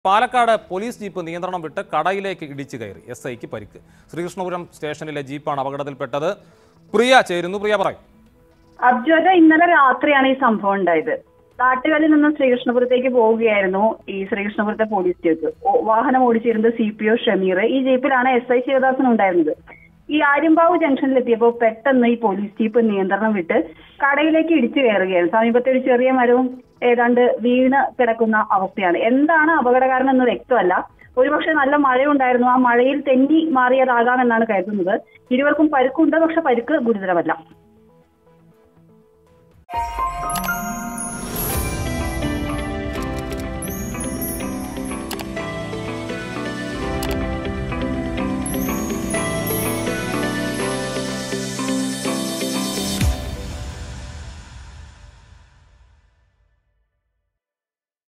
Palakkad police jeep നിയന്ത്രണം വിട്ട് കടയിലേക്ക് ഇടിച്ചു കയറി എസ് ഐക്ക് പരിക്ക് ശ്രീകൃഷ്ണപുരം സ്റ്റേഷനിലെ ജീപ്പാണ് അപകടത്തിൽപ്പെട്ടത് പ്രിയ ചേരുന്നു പ്രിയ പറയും അബ്ജോദ ഇന്നലെ രാത്രിയാണ് ഈ സംഭവം ഉണ്ടായത് കാട്ടുകല്ലിൽ നിന്ന് ശ്രീകൃഷ്ണപുരത്തേക്ക് പോവുകയായിരുന്നു ഈ ശ്രീകൃഷ്ണപുരത്തെ പോലീസ് ജീപ്പ് ഓ- വാഹനം ഓടിച്ചിരുന്നത് സി പി ഒ ഷമീർ ഈ ജീപ്പിലാണ് എസ് ഐ ശിവദാസൻ ഉണ്ടായിരുന്നത് ഈ ആര്യമ്പാവ് ജംഗ്ഷനിലെത്തിയപ്പോൾ പെട്ടെന്ന് ഈ പോലീസ് ജീപ്പ് നിയന്ത്രണം വിട്ട് കടയിലേക്ക് ഇടിച്ചു കയറുകയാണ് സമീപത്തെ ഒരു ചെറിയ മരവും ഏതാണ്ട് വീണ് കിടക്കുന്ന അവസ്ഥയാണ് എന്താണ് അപകട കാരണം എന്ന് വ്യക്തമല്ല ഒരുപക്ഷെ നല്ല മഴയുണ്ടായിരുന്നു ആ മഴയിൽ തെന്നി മാറിയതാകാമെന്നാണ് കരുതുന്നത് ഇരുവർക്കും പരുക്കുണ്ട് പക്ഷെ പരുക്ക് ഗുരുതരമല്ല